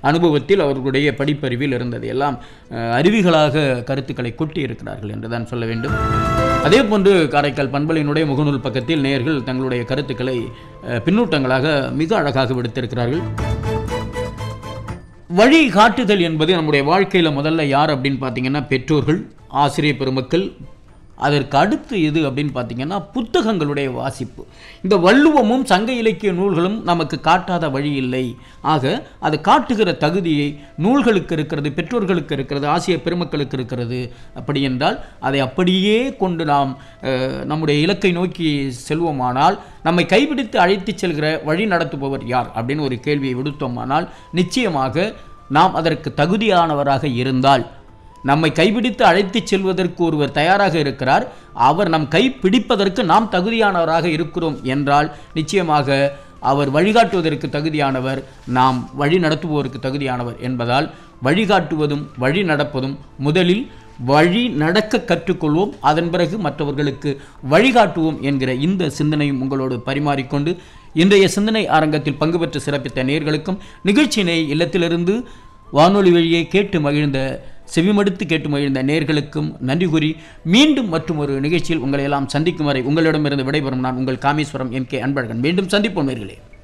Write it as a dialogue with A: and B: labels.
A: அனுபவத்தில் அவர்களுடைய படிப்பறிவில் இருந்தது எல்லாம் அஹ், அருவிகளாக கருத்துக்களை கொட்டி இருக்கிறார்கள் என்றுதான் சொல்ல வேண்டும் அதே போன்று காரைக்கால் பண்பலையினுடைய முகநூல் பக்கத்தில் நேயர்கள் தங்களுடைய கருத்துக்களை அஹ், பின்னூட்டங்களாக மிக அழகாக விடுத்திருக்கிறார்கள் வழி காட்டுதல் என்பது நம்முடைய வாழ்க்கையில் முதல்ல யார் அப்படின்னு பார்த்தீங்கன்னா பெற்றோர்கள் ஆசிரியர் பெருமக்கள் அதற்கு அடுத்து எது அப்படின்னு பார்த்தீங்கன்னா புத்தகங்களுடைய வாசிப்பு இந்த வள்ளுவமும் சங்க இலக்கிய நூல்களும் நமக்கு காட்டாத வழி இல்லை ஆக அது காட்டுகிற தகுதியை நூல்களுக்கு இருக்கிறது பெற்றோர்களுக்கு இருக்கிறது ஆசிரியர் பெருமக்களுக்கு இருக்கிறது அப்படி என்றால் அதை அப்படியே கொண்டு நாம் அஹ், நம்முடைய இலக்கை நோக்கி செல்வோமானால் நம்மை கைபிடித்து அழைத்துச் செல்கிற வழி நடத்துபவர் யார் அப்படின்னு ஒரு கேள்வியை விடுத்தோமானால் நிச்சயமாக நாம் அதற்கு தகுதியானவராக இருந்தால் நம்மை கைபிடித்து அழைத்துச் செல்வதற்கு ஒருவர் தயாராக இருக்கிறார் அவர் நம் கை பிடிப்பதற்கு நாம் தகுதியானவராக இருக்கிறோம் என்றால் நிச்சயமாக அவர் வழிகாட்டுவதற்கு தகுதியானவர் நாம் வழி நடத்துவோருக்கு தகுதியானவர் என்பதால் வழிகாட்டுவதும் வழி நடப்பதும் முதலில் வழி நடக்க கற்றுக்கொள்வோம் அதன் பிறகு மற்றவர்களுக்கு வழிகாட்டுவோம் என்கிற இந்த சிந்தனையும் உங்களோடு பரிமாறிக்கொண்டு இன்றைய சிந்தனை அரங்கத்தில் பங்கு பெற்று சிறப்பித்த நேர்களுக்கும் நிகழ்ச்சியினை இல்லத்திலிருந்து வானொலி வழியே கேட்டு மகிழ்ந்த செவிமடுத்து கேட்டு மகிழ்ந்த நேர்களுக்கும் நன்றி கூறி மீண்டும் மற்றும் ஒரு நிகழ்ச்சியில் உங்களை எல்லாம் சந்திக்கும் வரை உங்களிடமிருந்து விடைபெறும் நான் உங்கள் காமேஸ்வரம் எம் கே அன்பழகன் மீண்டும் சந்திப்போம் நேர்களே